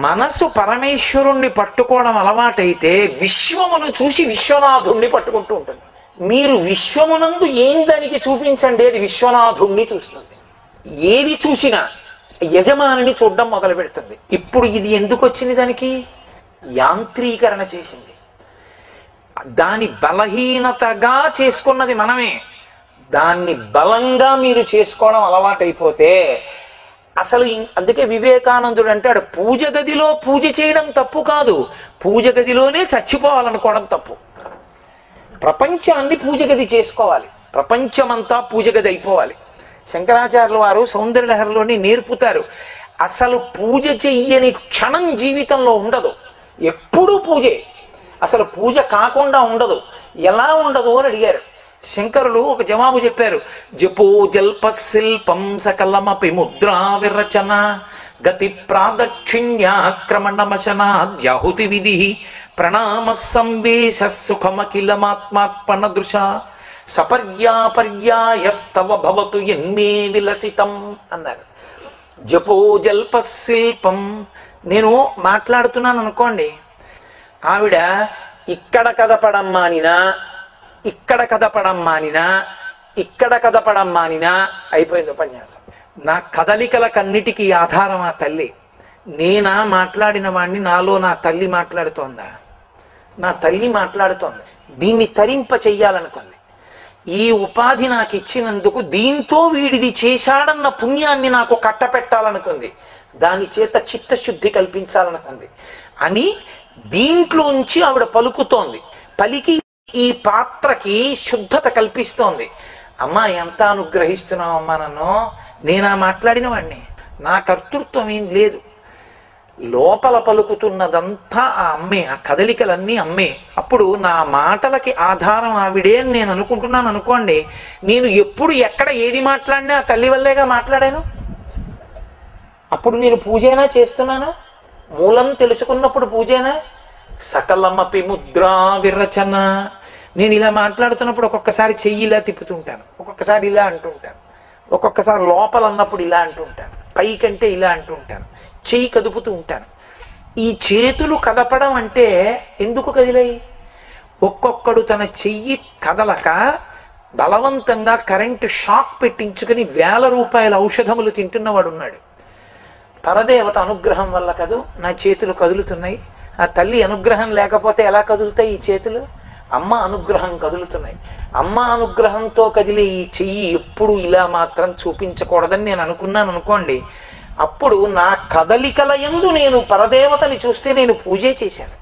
మనసు పరమేశ్వరుణ్ణి పట్టుకోవడం అలవాటైతే విశ్వమును చూసి విశ్వనాథుణ్ణి పట్టుకుంటూ ఉంటుంది మీరు విశ్వమునందు ఏం దానికి చూపించండి అది విశ్వనాథుణ్ణి చూస్తుంది ఏది చూసినా యజమానిని చూడడం మొదలు పెడుతుంది ఇప్పుడు ఇది ఎందుకు వచ్చింది దానికి యాంత్రీకరణ చేసింది దాని బలహీనతగా చేసుకున్నది మనమే దాన్ని బలంగా మీరు చేసుకోవడం అలవాటైపోతే అసలు ఇం- అందుకే వివేకానందుడు అంటాడు పూజ గదిలో పూజ చేయడం తప్పు కాదు పూజ గదిలోనే చచ్చిపోవాలనుకోవడం తప్పు ప్రపంచాన్ని పూజ గది చేసుకోవాలి ప్రపంచమంతా పూజ గది అయిపోవాలి శంకరాచార్యుల వారు సౌందర్యలహరిలోని నేర్పుతారు అసలు పూజ చెయ్యని క్షణం జీవితంలో ఉండదు ఎప్పుడూ పూజే అసలు పూజ కాకుండా ఉండదు ఎలా ఉండదు అని అడిగారు శంకరులు ఒక జవాబు చెప్పారు జపో జల్ప శిల్పం సకలమపి ముద్రా విరచన గతి ప్రాదక్షిణ్యాక్రమణమశనాద్యాహుతి విధి ప్రణామ సంవేశ సుఖమఖిలమాత్మాత్మన దృశ సపర్యాపర్యాయస్తవ భవతు ఎన్మే విలసితం అన్నారు జపో జల్ప శిల్పం నేను మాట్లాడుతున్నాను అనుకోండి ఆవిడ ఇక్కడ కదపడం మానినా ఇక్కడ కదపడం మానినా ఇక్కడ కదపడం మానినా అయిపోయింది ఉపన్యాసం నా కదలికలకన్నిటికీ ఆధారం ఆ తల్లి నేనా మాట్లాడిన వాడిని నాలో నా తల్లి మాట్లాడుతోందా నా తల్లి మాట్లాడుతోంది దీన్ని తరింప చెయ్యాలనుకుంది ఈ ఉపాధి నాకు ఇచ్చినందుకు దీంతో వీడిది చేశాడన్న పుణ్యాన్ని నాకు కట్టపెట్టాలనుకుంది దాని చేత చిత్తశుద్ధి కల్పించాలనుకుంది అని దీంట్లోంచి ఆవిడ పలుకుతోంది పలికి ఈ పాత్రకి శుద్ధత కల్పిస్తోంది అమ్మా ఎంత అనుగ్రహిస్తున్నావు అమ్మా నన్ను నేనా మాట్లాడిన వాడిని నా కర్తృత్వం ఏం లేదు లోపల పలుకుతున్నదంతా ఆ అమ్మే ఆ కదలికలన్నీ అమ్మే అప్పుడు నా మాటలకి ఆధారం ఆవిడే అని నేను అనుకుంటున్నాను అనుకోండి నేను ఎప్పుడు ఎక్కడ ఏది మాట్లాడినా ఆ తల్లి వల్లేగా మాట్లాడాను అప్పుడు నేను పూజైనా చేస్తున్నాను మూలం తెలుసుకున్నప్పుడు పూజేనా సకలమపి ముద్రా విరచన నేను ఇలా మాట్లాడుతున్నప్పుడు ఒక్కొక్కసారి చెయ్యి ఇలా తిప్పుతుంటాను ఒక్కొక్కసారి ఇలా అంటుంటాను ఒక్కొక్కసారి లోపల అన్నప్పుడు ఇలా అంటుంటాను పైకంటే ఇలా అంటుంటాను చెయ్యి కదుపుతూ ఉంటాను ఈ చేతులు కదపడం అంటే ఎందుకు కదిలాయి ఒక్కొక్కడు తన చెయ్యి కదలక బలవంతంగా కరెంటు షాక్ పెట్టించుకుని వేల రూపాయల ఔషధములు తింటున్నవాడు ఉన్నాడు పరదేవత అనుగ్రహం వల్ల కదూ నా చేతులు కదులుతున్నాయి ఆ తల్లి అనుగ్రహం లేకపోతే ఎలా కదులుతాయి ఈ చేతులు అమ్మ అనుగ్రహం కదులుతున్నాయి అమ్మ అనుగ్రహంతో కదిలే ఈ చెయ్యి ఎప్పుడు ఇలా మాత్రం చూపించకూడదని నేను అనుకున్నాను అనుకోండి అప్పుడు నా కదలికల యందు నేను పరదేవతని చూస్తే నేను పూజే చేశాను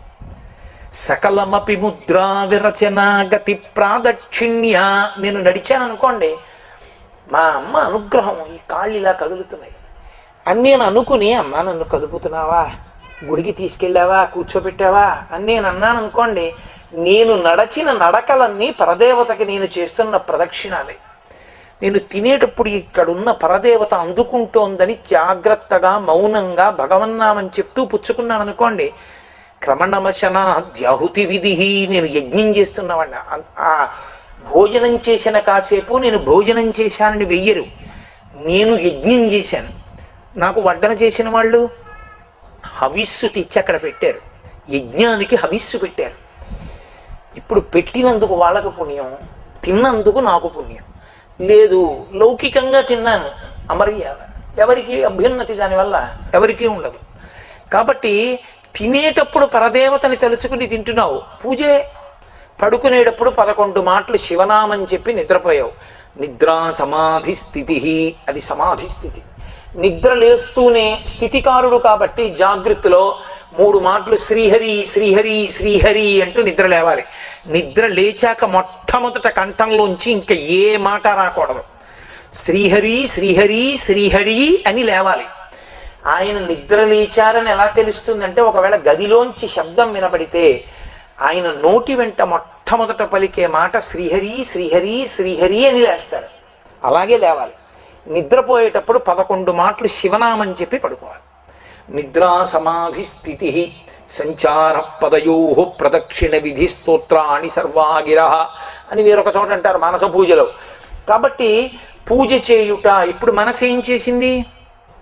సకలమపి ముద్రా విరచన గతి ప్రాదక్షిణ్య నేను నడిచాను అనుకోండి మా అమ్మ అనుగ్రహం ఈ కాళ్ళు ఇలా కదులుతున్నాయి అని నేను అనుకుని అమ్మా నన్ను కదుపుతున్నావా గుడికి తీసుకెళ్ళావా కూర్చోబెట్టావా అని నేను అన్నాను అనుకోండి నేను నడచిన నడకలన్నీ పరదేవతకి నేను చేస్తున్న ప్రదక్షిణాలే నేను తినేటప్పుడు ఇక్కడున్న పరదేవత అందుకుంటోందని జాగ్రత్తగా మౌనంగా భగవన్నామని చెప్తూ పుచ్చుకున్నాను అనుకోండి క్రమణమశన ద్యాహుతి విధి నేను యజ్ఞం చేస్తున్నవాడిని అం- ఆ భోజనం చేసిన కాసేపు నేను భోజనం చేశానని వెయ్యరు నేను యజ్ఞం చేశాను నాకు వడ్డన చేసిన వాళ్ళు హవిస్సు తెచ్చి అక్కడ పెట్టారు యజ్ఞానికి హవిస్సు పెట్టారు ఇప్పుడు పెట్టినందుకు వాళ్ళకు పుణ్యం తిన్నందుకు నాకు పుణ్యం లేదు లౌకికంగా తిన్నాను అమర్యాద ఎవరికి అభ్యున్నతి దానివల్ల ఎవరికీ ఉండదు కాబట్టి తినేటప్పుడు పరదేవతని తలుచుకుని తింటున్నావు పూజే పడుకునేటప్పుడు పదకొండు మాటలు శివనామం చెప్పి నిద్రపోయావు నిద్రా సమాధి స్థితి అది సమాధి స్థితి నిద్ర లేస్తూనే స్థితికారుడు కాబట్టి జాగృతిలో మూడు మాటలు శ్రీహరి శ్రీహరి శ్రీహరి అంటూ నిద్ర లేవాలి నిద్ర లేచాక మొట్టమొదట కంఠంలోంచి ఇంకా ఏ మాట రాకూడదు శ్రీహరి శ్రీహరి శ్రీహరి అని లేవాలి ఆయన నిద్ర లేచారని ఎలా తెలుస్తుందంటే ఒకవేళ గదిలోంచి శబ్దం వినబడితే ఆయన నోటి వెంట మొట్టమొదట పలికే మాట శ్రీహరి శ్రీహరి శ్రీహరి అని లేస్తారు అలాగే లేవాలి నిద్రపోయేటప్పుడు పదకొండు మాటలు శివనామం చెప్పి పడుకోవాలి నిద్రా సమాధి స్థితి సంచార పదయో ప్రదక్షిణ విధి స్తోత్రాణి సర్వాగిర అని వేరొక చోట అంటారు మానస పూజలో కాబట్టి పూజ చేయుట ఇప్పుడు మనసు ఏం చేసింది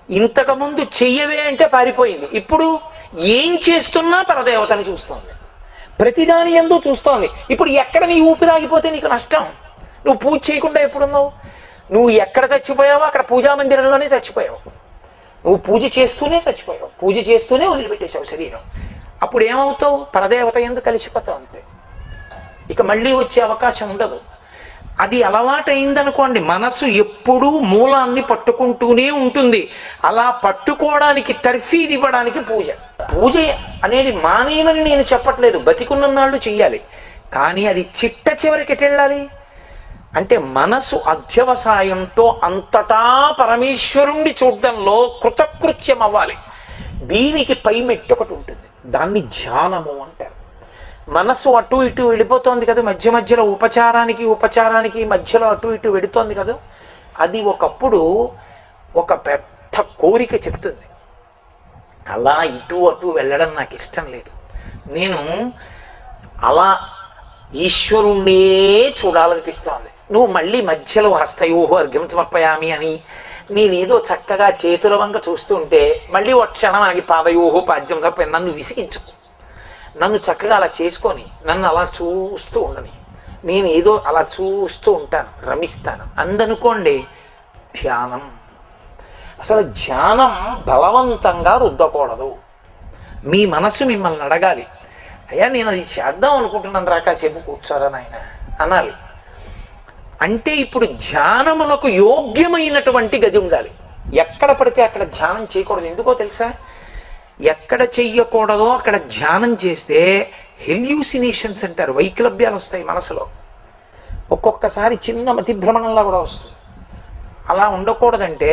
ఇంతకుముందు చెయ్యవే అంటే పారిపోయింది ఇప్పుడు ఏం చేస్తున్నా పరదేవతని చూస్తోంది ప్రతిదాని ఎందు చూస్తోంది ఇప్పుడు ఎక్కడ నీ ఊపిరాగిపోతే నీకు నష్టం నువ్వు పూజ చేయకుండా ఎప్పుడున్నావు నువ్వు ఎక్కడ చచ్చిపోయావో అక్కడ పూజా మందిరంలోనే చచ్చిపోయావు నువ్వు పూజ చేస్తూనే చచ్చిపోయావు పూజ చేస్తూనే వదిలిపెట్టేశావు శరీరం అప్పుడు ఏమవుతావు పరదేవత ఎందు కలిసిపోతావు అంతే ఇక మళ్ళీ వచ్చే అవకాశం ఉండదు అది అలవాటైందనుకోండి మనసు ఎప్పుడూ మూలాన్ని పట్టుకుంటూనే ఉంటుంది అలా పట్టుకోవడానికి తర్ఫీది ఇవ్వడానికి పూజ పూజ అనేది మానేయమని నేను చెప్పట్లేదు బతికున్న నాళ్ళు చెయ్యాలి కానీ అది చిట్ట చివరికి ఎటు వెళ్ళాలి అంటే మనసు అధ్యవసాయంతో అంతటా పరమేశ్వరుణ్ణి చూడడంలో కృతకృత్యం అవ్వాలి దీనికి పై మెట్టు ఒకటి ఉంటుంది దాన్ని ధ్యానము అంటారు మనసు అటు ఇటు వెళ్ళిపోతోంది కదా మధ్య మధ్యలో ఉపచారానికి ఉపచారానికి మధ్యలో అటు ఇటు వెడుతోంది కదా అది ఒకప్పుడు ఒక పెద్ద కోరిక చెప్తుంది అలా ఇటు అటు వెళ్ళడం నాకు ఇష్టం లేదు నేను అలా ఈశ్వరుణ్ణే చూడాలనిపిస్తోంది నువ్వు మళ్ళీ మధ్యలో హస్తయోహో అర్ఘ్యం సమర్పయామి అని నేనేదో చక్కగా చేతుల వంక చూస్తుంటే మళ్ళీ ఒక క్షణం ఆగి పాదయోహో పాద్యం సమర్ప నన్ను విసిగించుకో నన్ను చక్కగా అలా చేసుకొని నన్ను అలా చూస్తూ ఉండని నేను ఏదో అలా చూస్తూ ఉంటాను రమిస్తాను అందనుకోండి ధ్యానం అసలు ధ్యానం బలవంతంగా రుద్దకూడదు మీ మనసు మిమ్మల్ని అడగాలి అయ్యా నేను అది చేద్దాం అనుకుంటున్నాను రా కాసేపు కూర్చోరా నాయన అనాలి అంటే ఇప్పుడు ధ్యానమునకు యోగ్యమైనటువంటి గది ఉండాలి ఎక్కడ పడితే అక్కడ ధ్యానం చేయకూడదు ఎందుకో తెలుసా ఎక్కడ చెయ్యకూడదో అక్కడ ధ్యానం చేస్తే హెల్యూసినేషన్స్ అంటారు వైక్లభ్యాలు వస్తాయి మనసులో ఒక్కొక్కసారి చిన్న మతి భ్రమణంలా కూడా వస్తుంది అలా ఉండకూడదంటే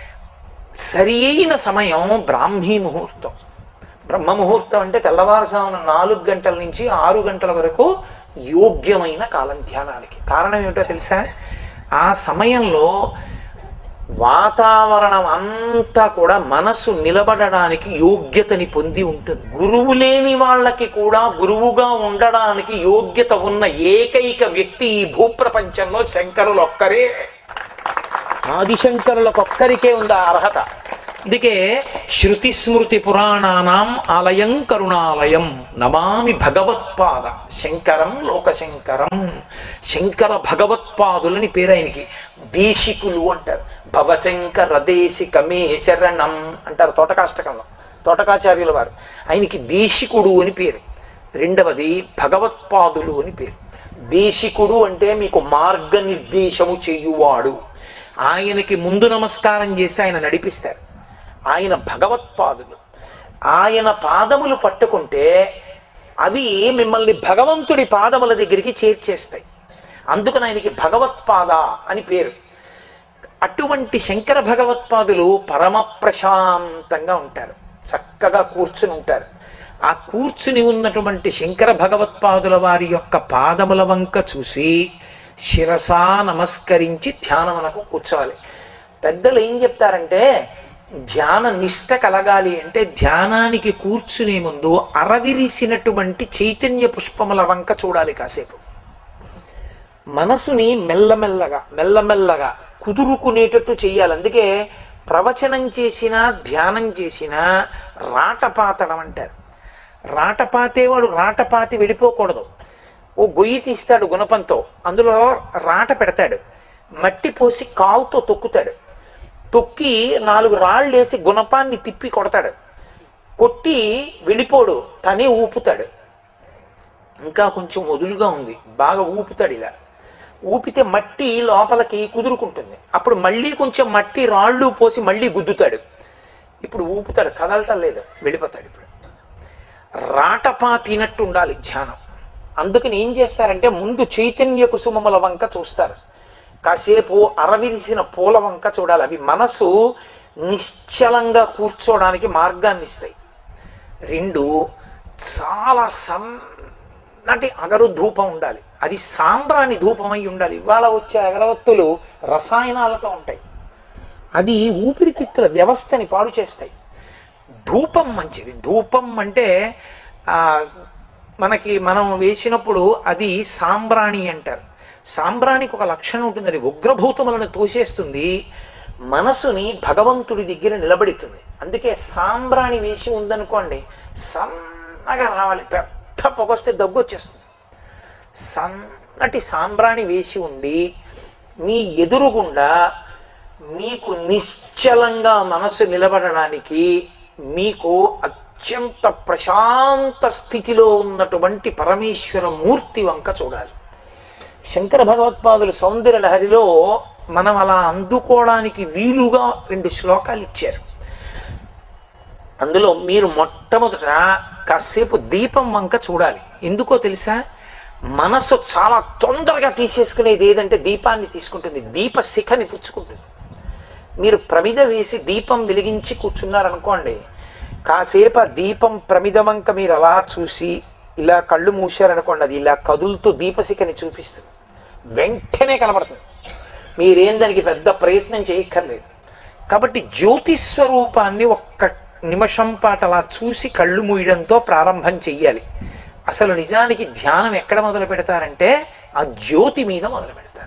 సరి అయిన సమయం బ్రాహ్మీ ముహూర్తం బ్రహ్మ ముహూర్తం అంటే తెల్లవారుజామున నాలుగు గంటల నుంచి ఆరు గంటల వరకు యోగ్యమైన కాలం ధ్యానానికి కారణం ఏమిటో తెలుసా ఆ సమయంలో వాతావరణం అంతా కూడా మనసు నిలబడడానికి యోగ్యతని పొంది ఉంటుంది గురువు లేని వాళ్ళకి కూడా గురువుగా ఉండడానికి యోగ్యత ఉన్న ఏకైక వ్యక్తి ఈ భూప్రపంచంలో శంకరులు ఒక్కరే ఆదిశంకరులకొక్కరికే ఉంది ఆ అర్హత అందుకే శృతి స్మృతి పురాణానాం ఆలయం కరుణాలయం నమామి భగవత్పాద శంకరం లోకశంకరం శంకర భగవత్పాదులని పేరు ఆయనకి దేశికులు అంటారు భవశంకర దేశికమే శరణం అంటారు తోటకాష్టకంలో తోటకాచార్యుల వారు ఆయనకి దేశికుడు అని పేరు రెండవది భగవత్పాదులు అని పేరు దేశికుడు అంటే మీకు మార్గనిర్దేశము చేయువాడు ఆయనకి ముందు నమస్కారం చేస్తే ఆయన నడిపిస్తారు ఆయన భగవత్పాదులు ఆయన పాదములు పట్టుకుంటే అవి మిమ్మల్ని భగవంతుడి పాదముల దగ్గరికి చేర్చేస్తాయి అందుకని ఆయనకి భగవత్పాద అని పేరు అటువంటి శంకర భగవత్పాదులు పరమ ప్రశాంతంగా ఉంటారు చక్కగా కూర్చుని ఉంటారు ఆ కూర్చుని ఉన్నటువంటి శంకర భగవత్పాదుల వారి యొక్క పాదముల వంక చూసి శిరసా నమస్కరించి ధ్యానమునకు కూర్చోవాలి పెద్దలు ఏం చెప్తారంటే ధ్యాన నిష్ట కలగాలి అంటే ధ్యానానికి కూర్చునే ముందు అరవిరిసినటువంటి చైతన్య పుష్పముల వంక చూడాలి కాసేపు మనసుని మెల్లమెల్లగా మెల్లమెల్లగా కుదురుకునేటట్టు చెయ్యాలి అందుకే ప్రవచనం చేసినా ధ్యానం చేసినా రాటపాతడం అంటారు రాటపాతేవాడు రాటపాతి వెళ్ళిపోకూడదు ఓ గొయ్యి తీస్తాడు గుణపంతో అందులో రాట పెడతాడు మట్టి పోసి కాలుతో తొక్కుతాడు తొక్కి నాలుగు రాళ్ళు వేసి గుణపాన్ని తిప్పి కొడతాడు కొట్టి వెళ్ళిపోడు తనే ఊపుతాడు ఇంకా కొంచెం వదులుగా ఉంది బాగా ఊపుతాడు ఇలా ఊపితే మట్టి లోపలికి కుదురుకుంటుంది అప్పుడు మళ్ళీ కొంచెం మట్టి రాళ్ళు పోసి మళ్ళీ గుద్దుతాడు ఇప్పుడు ఊపుతాడు కదలటం లేదు వెళ్ళిపోతాడు ఇప్పుడు రాటపా తినట్టు ఉండాలి ధ్యానం అందుకని ఏం చేస్తారంటే ముందు చైతన్య కుసుమముల వంక చూస్తారు కాసేపు అరవిరిసిన పూల వంక చూడాలి అవి మనసు నిశ్చలంగా కూర్చోవడానికి మార్గాన్ని ఇస్తాయి రెండు చాలా సన్నటి అగరు ధూపం ఉండాలి అది సాంబ్రాణి ధూపమై ఉండాలి ఇవాళ వచ్చే అగరవత్తులు రసాయనాలతో ఉంటాయి అది ఊపిరితిత్తుల వ్యవస్థని పాడు చేస్తాయి ధూపం మంచిది ధూపం అంటే ఆ, మనకి మనం వేసినప్పుడు అది సాంబ్రాణి అంటారు సాంబ్రాణికి ఒక లక్షణం ఉంటుంది అది ఉగ్రభూతములను తోసేస్తుంది మనసుని భగవంతుడి దగ్గర నిలబెడుతుంది అందుకే సాంబ్రాణి వేసి ఉందనుకోండి సన్నగా రావాలి పెద్ద పొగొస్తే దగ్గు వచ్చేస్తుంది సన్నటి సాంబ్రాణి వేసి ఉండి మీ ఎదురుగుండా మీకు నిశ్చలంగా మనసు నిలబడడానికి మీకు అత్యంత ప్రశాంత స్థితిలో ఉన్నటువంటి పరమేశ్వర మూర్తి వంక చూడాలి శంకర భగవత్పాదులు సౌందర్య లహరిలో మనం అలా అందుకోవడానికి వీలుగా రెండు శ్లోకాలు ఇచ్చారు అందులో మీరు మొట్టమొదట కాసేపు దీపం వంక చూడాలి ఎందుకో తెలుసా మనసు చాలా తొందరగా తీసేసుకునేది ఏదంటే దీపాన్ని తీసుకుంటుంది దీప శిఖని పుచ్చుకుంటుంది మీరు ప్రమిద వేసి దీపం వెలిగించి కూర్చున్నారనుకోండి కాసేపు ఆ దీపం ప్రమిద వంక మీరు అలా చూసి ఇలా కళ్ళు మూసారనుకోండి అది ఇలా కదులుతూ దీపశిఖని చూపిస్తుంది వెంటనే కనబడుతుంది మీరేం దానికి పెద్ద ప్రయత్నం చేయక్కర్లేదు కాబట్టి జ్యోతి స్వరూపాన్ని ఒక్క నిమిషం పాటు అలా చూసి కళ్ళు మూయడంతో ప్రారంభం చెయ్యాలి అసలు నిజానికి ధ్యానం ఎక్కడ మొదలు పెడతారంటే ఆ జ్యోతి మీద మొదలు పెడతారు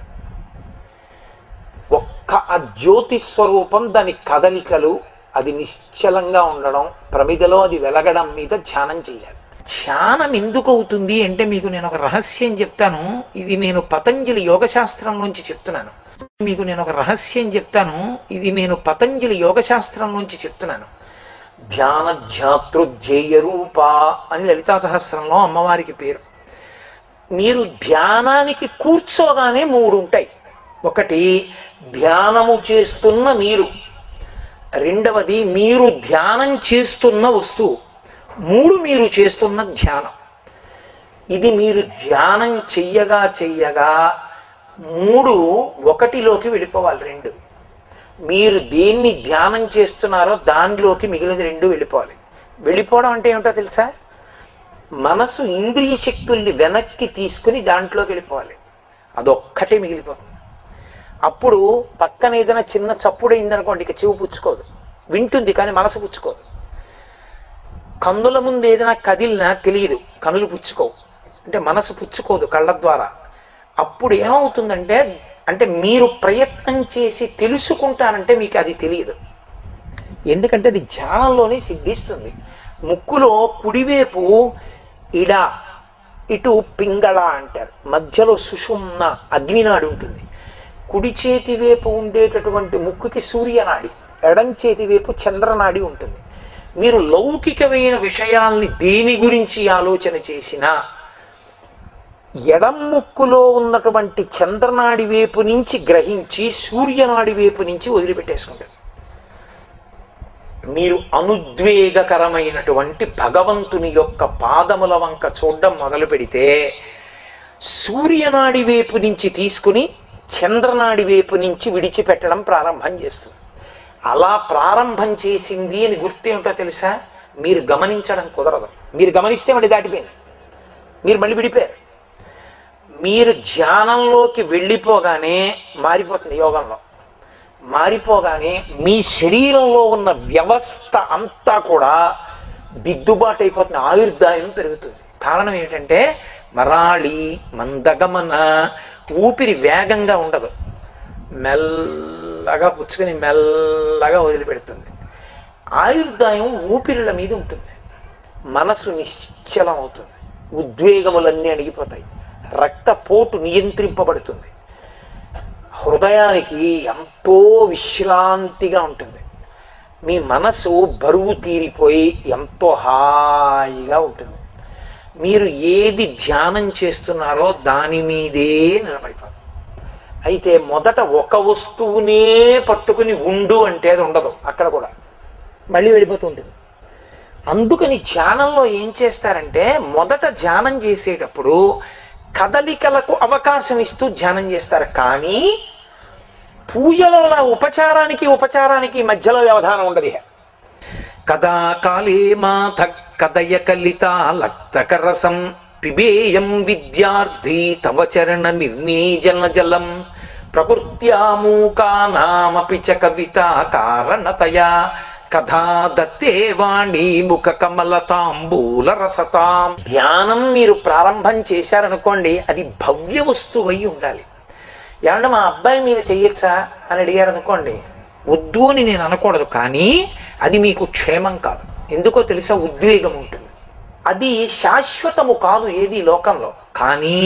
ఒక్క ఆ జ్యోతి స్వరూపం దాని కదలికలు అది నిశ్చలంగా ఉండడం ప్రమిదలో అది వెలగడం మీద ధ్యానం చేయాలి ధ్యానం ఎందుకు అవుతుంది అంటే మీకు నేను ఒక రహస్యం చెప్తాను ఇది నేను పతంజలి యోగశాస్త్రం నుంచి చెప్తున్నాను మీకు నేను ఒక రహస్యం చెప్తాను ఇది నేను పతంజలి యోగశాస్త్రం నుంచి చెప్తున్నాను ధ్యాన ధ్యాతృధ్యేయ రూప అని లలితా సహస్రంలో అమ్మవారికి పేరు మీరు ధ్యానానికి కూర్చోగానే మూడు ఉంటాయి ఒకటి ధ్యానము చేస్తున్న మీరు రెండవది మీరు ధ్యానం చేస్తున్న వస్తువు మూడు మీరు చేస్తున్న ధ్యానం ఇది మీరు ధ్యానం చెయ్యగా చెయ్యగా మూడు ఒకటిలోకి వెళ్ళిపోవాలి రెండు మీరు దేన్ని ధ్యానం చేస్తున్నారో దానిలోకి మిగిలిన రెండు వెళ్ళిపోవాలి వెళ్ళిపోవడం అంటే ఏమిటో తెలుసా మనసు ఇంద్రియ శక్తుల్ని వెనక్కి తీసుకుని దాంట్లోకి వెళ్ళిపోవాలి అదొక్కటే మిగిలిపోతుంది అప్పుడు పక్కన ఏదైనా చిన్న చప్పుడు అయిందనుకోండి ఇక చెవు పుచ్చుకోదు వింటుంది కానీ మనసు పుచ్చుకోదు కన్నుల ముందు ఏదైనా కదిలినా తెలియదు కనులు పుచ్చుకోవు అంటే మనసు పుచ్చుకోదు కళ్ళ ద్వారా అప్పుడు ఏమవుతుందంటే అంటే మీరు ప్రయత్నం చేసి తెలుసుకుంటారంటే మీకు అది తెలియదు ఎందుకంటే అది ధ్యానంలోనే సిద్ధిస్తుంది ముక్కులో కుడివైపు ఇడ ఇటు పింగళ అంటారు మధ్యలో సుషుమ్న అగ్నినాడి ఉంటుంది కుడి చేతి వైపు ఉండేటటువంటి ముక్కుకి సూర్యనాడి ఎడం చేతి వైపు చంద్రనాడి ఉంటుంది మీరు లౌకికమైన విషయాల్ని దేని గురించి ఆలోచన చేసినా ఎడం ముక్కులో ఉన్నటువంటి చంద్రనాడి వైపు నుంచి గ్రహించి సూర్యనాడి వైపు నుంచి వదిలిపెట్టేసుకుంటారు మీరు అనుద్వేగకరమైనటువంటి భగవంతుని యొక్క పాదముల వంక చూడడం మొదలు పెడితే సూర్యనాడి వైపు నుంచి తీసుకుని చంద్రనాడి వైపు నుంచి విడిచిపెట్టడం ప్రారంభం చేస్తుంది అలా ప్రారంభం చేసింది అని గుర్తేమిటో తెలుసా మీరు గమనించడం కుదరదు మీరు గమనిస్తే మళ్ళీ దాటిపోయింది మీరు మళ్ళీ విడిపోయారు మీరు ధ్యానంలోకి వెళ్ళిపోగానే మారిపోతుంది యోగంలో మారిపోగానే మీ శరీరంలో ఉన్న వ్యవస్థ అంతా కూడా దిద్దుబాటు అయిపోతుంది ఆయుర్దాయం పెరుగుతుంది కారణం ఏమిటంటే మరాళి మందగమన ఊపిరి వేగంగా ఉండదు మెల్లగా పుచ్చుకొని మెల్లగా వదిలిపెడుతుంది ఆయుర్దాయం ఊపిరిల మీద ఉంటుంది మనసు నిశ్చలం అవుతుంది ఉద్వేగములన్నీ అణిగిపోతాయి రక్తపోటు నియంత్రింపబడుతుంది హృదయానికి ఎంతో విశ్రాంతిగా ఉంటుంది మీ మనసు బరువు తీరిపోయి ఎంతో హాయిగా ఉంటుంది మీరు ఏది ధ్యానం చేస్తున్నారో దాని మీదే నిలబడిపోతుంది అయితే మొదట ఒక వస్తువునే పట్టుకుని ఉండు అంటే అది ఉండదు అక్కడ కూడా మళ్ళీ వెళ్ళిపోతూ ఉంటుంది అందుకని ధ్యానంలో ఏం చేస్తారంటే మొదట ధ్యానం చేసేటప్పుడు కదలికలకు అవకాశం ఇస్తూ ధ్యానం చేస్తారు కానీ పూజలో నా ఉపచారానికి ఉపచారానికి మధ్యలో వ్యవధానం ఉండదు ఇక. కదా కాళే మాథ కదయ కలిత లక్తకరసం పిబేయం విద్యార్థి తవ చరణ నిర్ణీజన జలం ప్రకృత్యామూకానామపి చ కవిత కారణతయా కథా దత్తే వాణి ముఖ కమలతాంబూల రసతాం ధ్యానం మీరు ప్రారంభం చేశారనుకోండి అది భవ్య వస్తువు అయి ఉండాలి ఏమంటే మా అబ్బాయి మీద చెయ్యొచ్చా అని అడిగారు అనుకోండి వద్దు అని నేను అనకూడదు కానీ అది మీకు క్షేమం కాదు ఎందుకో తెలుసా ఉద్వేగం ఉంటుంది అది శాశ్వతము కాదు ఏది లోకంలో కానీ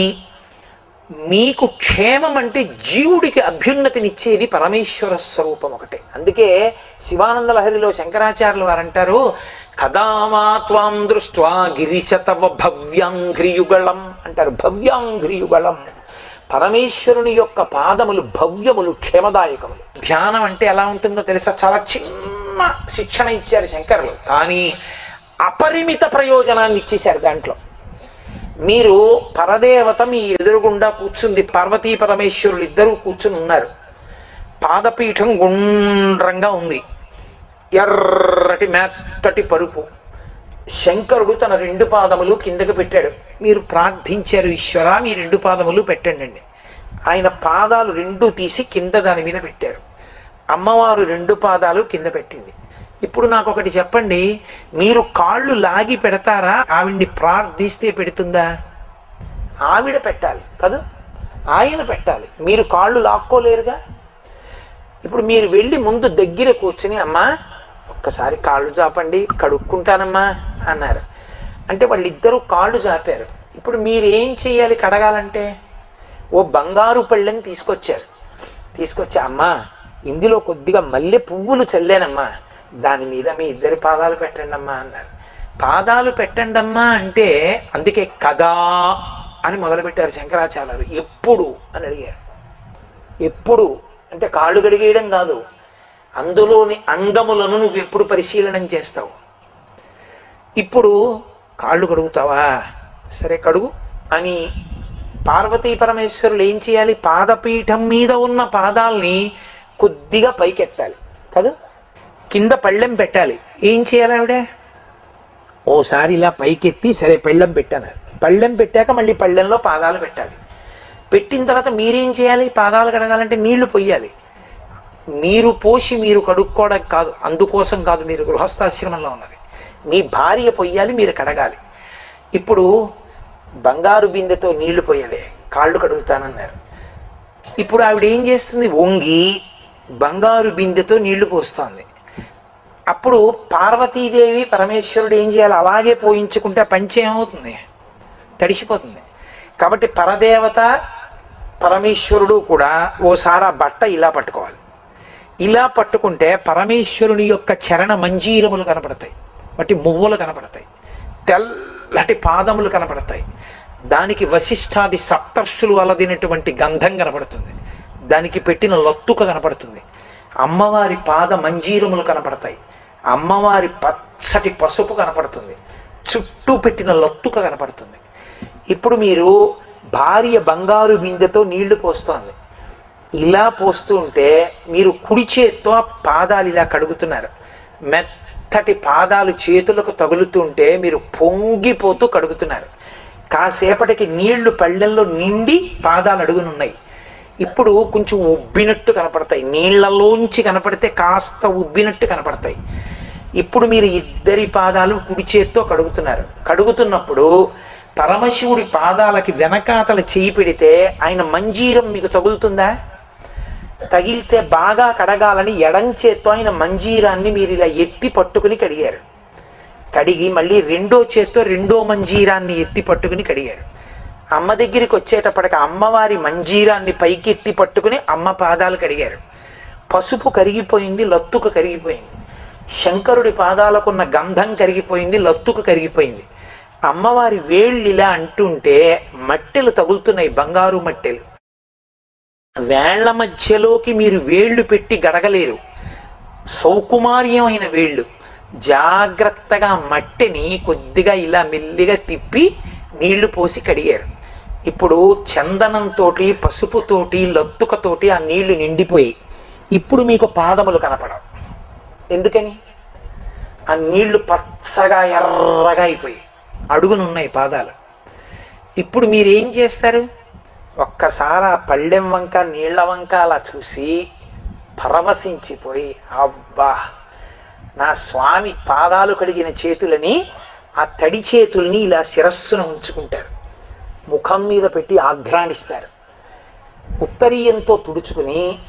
మీకు క్షేమం అంటే జీవుడికి అభ్యున్నతినిచ్చేది పరమేశ్వర స్వరూపం ఒకటే అందుకే శివానంద లహరిలో శంకరాచార్యులు వారు అంటారు కదామా త్వాం దృష్ట్వా గిరిశతవ భవ్యాంఘ్రియుగళం అంటారు భవ్యాంఘ్రియుగళం పరమేశ్వరుని యొక్క పాదములు భవ్యములు క్షేమదాయకములు ధ్యానం అంటే ఎలా ఉంటుందో తెలుసా చాలా చిన్న శిక్షణ ఇచ్చారు శంకరులు కానీ అపరిమిత ప్రయోజనాన్ని ఇచ్చేశారు దాంట్లో మీరు పరదేవత మీ ఎదురుగుండా కూర్చుంది పార్వతీ పరమేశ్వరులు ఇద్దరు కూర్చుని ఉన్నారు పాదపీఠం గుండ్రంగా ఉంది ఎర్రటి మెత్తటి పరుపు శంకరుడు తన రెండు పాదములు కిందకి పెట్టాడు మీరు ప్రార్థించారు ఈశ్వర మీ రెండు పాదములు పెట్టండి అండి ఆయన పాదాలు రెండు తీసి కింద దాని మీద పెట్టారు అమ్మవారు రెండు పాదాలు కింద పెట్టింది ఇప్పుడు నాకు ఒకటి చెప్పండి మీరు కాళ్ళు లాగి పెడతారా ఆవిడ్ని ప్రార్థిస్తే పెడుతుందా ఆవిడ పెట్టాలి కదూ ఆయన పెట్టాలి మీరు కాళ్ళు లాక్కోలేరుగా ఇప్పుడు మీరు వెళ్ళి ముందు దగ్గర కూర్చుని అమ్మా ఒక్కసారి కాళ్ళు చాపండి కడుక్కుంటానమ్మా అన్నారు అంటే వాళ్ళిద్దరూ కాళ్ళు చాపారు ఇప్పుడు మీరు ఏం చేయాలి కడగాలంటే ఓ బంగారు పళ్ళెని తీసుకొచ్చారు తీసుకొచ్చి అమ్మా ఇందులో కొద్దిగా మల్లె పువ్వులు చల్లానమ్మా దాని మీద మీ ఇద్దరి పాదాలు పెట్టండి అమ్మా అన్నారు పాదాలు పెట్టండి అమ్మా అంటే అందుకే కదా అని మొదలుపెట్టారు శంకరాచార్యులు ఎప్పుడు అని అడిగారు ఎప్పుడు అంటే కాళ్ళు కడిగేయడం కాదు అందులోని అంగములను నువ్వు ఎప్పుడు పరిశీలనం చేస్తావు ఇప్పుడు కాళ్ళు కడుగుతావా సరే కడుగు అని పార్వతీ పరమేశ్వరులు ఏం చేయాలి పాదపీఠం మీద ఉన్న పాదాల్ని కొద్దిగా పైకెత్తాలి కదా కింద పళ్ళెం పెట్టాలి ఏం చేయాలి ఆవిడ ఓసారి ఇలా పైకెత్తి సరే పళ్ళెం పెట్టాను పళ్ళెం పెట్టాక మళ్ళీ పళ్ళెంలో పాదాలు పెట్టాలి పెట్టిన తర్వాత మీరేం చేయాలి పాదాలు కడగాలంటే నీళ్లు పొయ్యాలి మీరు పోసి మీరు కడుక్కోవడం కాదు అందుకోసం కాదు మీరు గృహస్థాశ్రమంలో ఉన్నది మీ భార్య పొయ్యాలి మీరు కడగాలి ఇప్పుడు బంగారు బిందెతో నీళ్లు పోయలే కాళ్ళు కడుగుతానన్నారు ఇప్పుడు ఆవిడ ఏం చేస్తుంది వంగి బంగారు బిందెతో నీళ్లు పోస్తోంది అప్పుడు పార్వతీదేవి పరమేశ్వరుడు ఏం చేయాలి అలాగే పోయించుకుంటే ఆ పంచ ఏమవుతుంది తడిసిపోతుంది కాబట్టి పరదేవత పరమేశ్వరుడు కూడా ఓసారి ఆ బట్ట ఇలా పట్టుకోవాలి ఇలా పట్టుకుంటే పరమేశ్వరుని యొక్క చరణ మంజీరములు కనపడతాయి వాటి మువ్వలు కనపడతాయి తెల్లటి పాదములు కనపడతాయి దానికి వశిష్ఠాది సప్తర్షులు అలదినటువంటి గంధం కనపడుతుంది దానికి పెట్టిన లత్తుక కనపడుతుంది అమ్మవారి పాద మంజీరములు కనపడతాయి అమ్మవారి పచ్చటి పసుపు కనపడుతుంది చుట్టూ పెట్టిన లత్తుక కనపడుతుంది ఇప్పుడు మీరు భార్య బంగారు బిందెతో నీళ్లు పోస్తోంది ఇలా పోస్తూ ఉంటే మీరు కుడి చేత్తో ఆ పాదాలు ఇలా కడుగుతున్నారు మెత్తటి పాదాలు చేతులకు తగులుతుంటే మీరు పొంగిపోతూ కడుగుతున్నారు కాసేపటికి నీళ్లు పళ్ళెల్లో నిండి పాదాలు అడుగునున్నాయి ఇప్పుడు కొంచెం ఉబ్బినట్టు కనపడతాయి నీళ్లలోంచి కనపడితే కాస్త ఉబ్బినట్టు కనపడతాయి ఇప్పుడు మీరు ఇద్దరి పాదాలు కుడి చేత్తో కడుగుతున్నారు కడుగుతున్నప్పుడు పరమశివుడి పాదాలకి వెనకాతల చేయి పెడితే ఆయన మంజీరం మీకు తగులుతుందా తగిలితే బాగా కడగాలని ఎడం చేత్తో ఆయన మంజీరాన్ని మీరు ఇలా ఎత్తి పట్టుకుని కడిగారు కడిగి మళ్ళీ రెండో చేత్తో రెండో మంజీరాన్ని ఎత్తి పట్టుకుని కడిగారు అమ్మ దగ్గరికి వచ్చేటప్పటికి అమ్మవారి మంజీరాన్ని పైకి ఎత్తి పట్టుకుని అమ్మ పాదాలు కడిగారు పసుపు కరిగిపోయింది లత్తుక కరిగిపోయింది శంకరుడి పాదాలకున్న గంధం కరిగిపోయింది లత్తుక కరిగిపోయింది అమ్మవారి వేళ్ళు ఇలా అంటుంటే మట్టెలు తగులుతున్నాయి బంగారు మట్టెలు వేళ్ల మధ్యలోకి మీరు వేళ్ళు పెట్టి గడగలేరు సౌకుమార్యమైన వేళ్ళు జాగ్రత్తగా మట్టిని కొద్దిగా ఇలా మెల్లిగా తిప్పి నీళ్లు పోసి కడిగారు ఇప్పుడు చందనంతో పసుపుతోటి లత్తుకతోటి ఆ నీళ్లు నిండిపోయి ఇప్పుడు మీకు పాదములు కనపడవు ఎందుకని ఆ నీళ్లు పచ్చగా ఎర్రగా అయిపోయి అడుగునున్నాయి పాదాలు ఇప్పుడు మీరు ఏం చేస్తారు ఒక్కసారి ఆ పళ్ళెం వంక నీళ్ల వంక అలా చూసి పరవశించిపోయి అబ్బా నా స్వామి పాదాలు కడిగిన చేతులని ఆ తడి చేతుల్ని ఇలా శిరస్సును ఉంచుకుంటారు ముఖం మీద పెట్టి ఆఘ్రాణిస్తారు ఉత్తరీయంతో తుడుచుకుని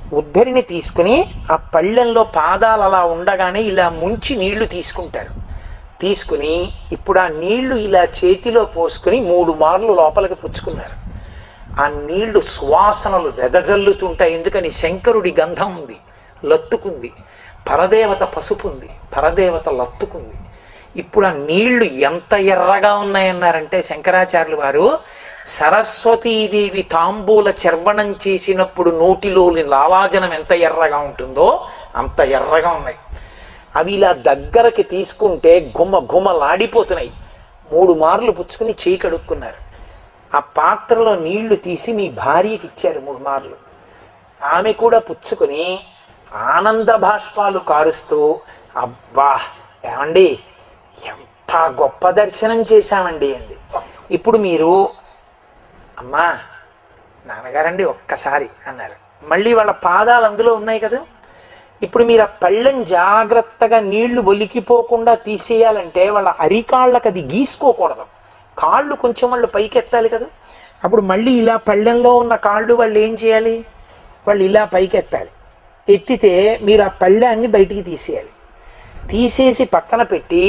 ఉద్ధరిని తీసుకుని ఆ పళ్ళెంలో పాదాలు అలా ఉండగానే ఇలా ముంచి నీళ్లు తీసుకుంటారు తీసుకుని ఇప్పుడు ఆ నీళ్లు ఇలా చేతిలో పోసుకుని మూడు మార్లు లోపలికి పుచ్చుకున్నారు ఆ నీళ్లు సువాసనలు వెదజల్లుతుంటాయి ఎందుకని శంకరుడి గంధం ఉంది లత్తుకుంది పరదేవత పసుపు ఉంది పరదేవత లత్తుకుంది ఇప్పుడు ఆ నీళ్లు ఎంత ఎర్రగా ఉన్నాయన్నారంటే శంకరాచార్యులు వారు సరస్వతీదేవి తాంబూల చర్వణం చేసినప్పుడు నోటిలోని లాలాజనం ఎంత ఎర్రగా ఉంటుందో అంత ఎర్రగా ఉన్నాయి అవి ఇలా దగ్గరకి తీసుకుంటే గుమ గుమలాడిపోతున్నాయి మూడు మార్లు పుచ్చుకుని చేయి కడుక్కున్నారు ఆ పాత్రలో నీళ్లు తీసి మీ భార్యకి ఇచ్చారు మూడు మార్లు ఆమె కూడా పుచ్చుకుని ఆనంద భాష్పాలు కారుస్తూ అబ్బా ఏమండి ఎంత గొప్ప దర్శనం చేశామండి అంది ఇప్పుడు మీరు అమ్మా నాన్నగారండి ఒక్కసారి అన్నారు మళ్ళీ వాళ్ళ పాదాలు అందులో ఉన్నాయి కదా ఇప్పుడు మీరు ఆ పళ్ళెం జాగ్రత్తగా నీళ్లు ఒలికిపోకుండా తీసేయాలంటే వాళ్ళ అరికాళ్ళకి అది గీసుకోకూడదు కాళ్ళు కొంచెం వాళ్ళు పైకి ఎత్తాలి కదా అప్పుడు మళ్ళీ ఇలా పళ్ళెంలో ఉన్న కాళ్ళు వాళ్ళు ఏం చేయాలి వాళ్ళు ఇలా పైకి ఎత్తాలి ఎత్తితే మీరు ఆ పళ్ళాన్ని బయటికి తీసేయాలి తీసేసి పక్కన పెట్టి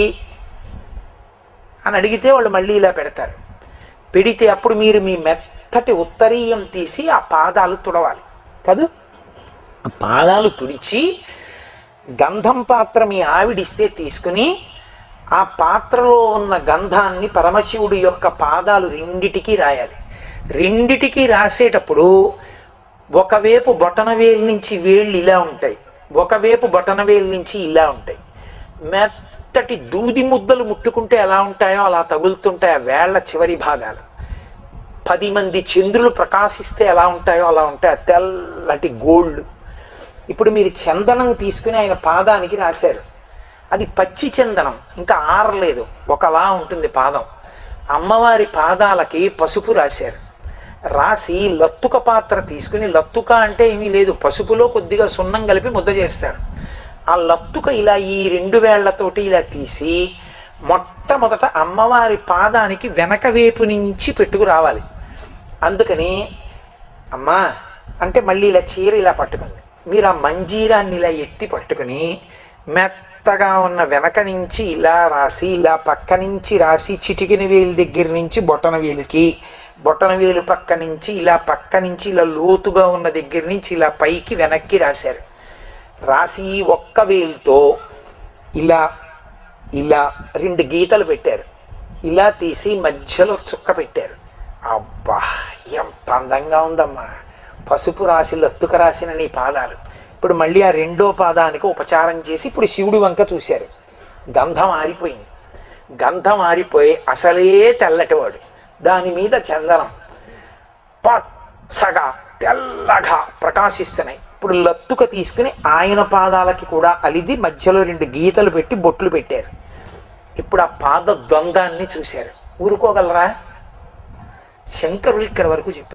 అని అడిగితే వాళ్ళు మళ్ళీ ఇలా పెడతారు పెడితే అప్పుడు మీరు మీ మెత్తటి ఉత్తరీయం తీసి ఆ పాదాలు తుడవాలి కదూ ఆ పాదాలు తుడిచి గంధం పాత్ర మీ ఆవిడిస్తే తీసుకుని ఆ పాత్రలో ఉన్న గంధాన్ని పరమశివుడి యొక్క పాదాలు రెండిటికి రాయాలి రెండిటికి రాసేటప్పుడు ఒకవైపు బొటనవేలు నుంచి వేళ్ళు ఇలా ఉంటాయి ఒకవైపు బొటనవేలు నుంచి ఇలా ఉంటాయి మెత్తటి దూది ముద్దలు ముట్టుకుంటే ఎలా ఉంటాయో అలా తగులుతుంటాయి ఆ వేళ్ల చివరి భాగాలు పది మంది చంద్రులు ప్రకాశిస్తే ఎలా ఉంటాయో అలా ఉంటాయి ఆ తెల్లటి గోల్డ్ ఇప్పుడు మీరు చందనం తీసుకుని ఆయన పాదానికి రాశారు అది పచ్చి చందనం ఇంకా ఆరలేదు ఒకలా ఉంటుంది పాదం అమ్మవారి పాదాలకి పసుపు రాశారు రాసి లత్తుక పాత్ర తీసుకుని లత్తుక అంటే ఏమీ లేదు పసుపులో కొద్దిగా సున్నం కలిపి ముద్ద చేస్తారు ఆ లత్తుక ఇలా ఈ రెండు వేళ్లతోటి ఇలా తీసి మొట్టమొదట అమ్మవారి పాదానికి వెనక వైపు నుంచి పెట్టుకు రావాలి అందుకని అమ్మా అంటే మళ్ళీ ఇలా చీర ఇలా పట్టుకుంది మీరు ఆ మంజీరాన్ని ఇలా ఎత్తి పట్టుకుని మెత్తగా ఉన్న వెనక నుంచి ఇలా రాసి ఇలా పక్క నుంచి రాసి చిటికిన వేలు దగ్గర నుంచి బొటన వేలుకి బొటన వేలు పక్క నుంచి ఇలా పక్క నుంచి ఇలా లోతుగా ఉన్న దగ్గర నుంచి ఇలా పైకి వెనక్కి రాశారు రాసి ఒక్క వేలుతో ఇలా ఇలా రెండు గీతలు పెట్టారు ఇలా తీసి మధ్యలో చుక్క పెట్టారు అబ్బా ఎంత అందంగా ఉందమ్మా పసుపు రాసి లత్తుక రాసిన నీ పాదాలు ఇప్పుడు మళ్ళీ ఆ రెండో పాదానికి ఉపచారం చేసి ఇప్పుడు శివుడి వంక చూశారు గంధం ఆరిపోయింది గంధం ఆరిపోయి అసలే తెల్లటివాడు దాని మీద చందనం పచ్చగా తెల్లగా ప్రకాశిస్తున్నాయి ఇప్పుడు లత్తుక తీసుకుని ఆయన పాదాలకి కూడా అలిది మధ్యలో రెండు గీతలు పెట్టి బొట్లు పెట్టారు ఇప్పుడు ఆ పాద ద్వంద్వాన్ని చూశారు ఊరుకోగలరా శంకరులు ఇక్కడ వరకు చెప్పారు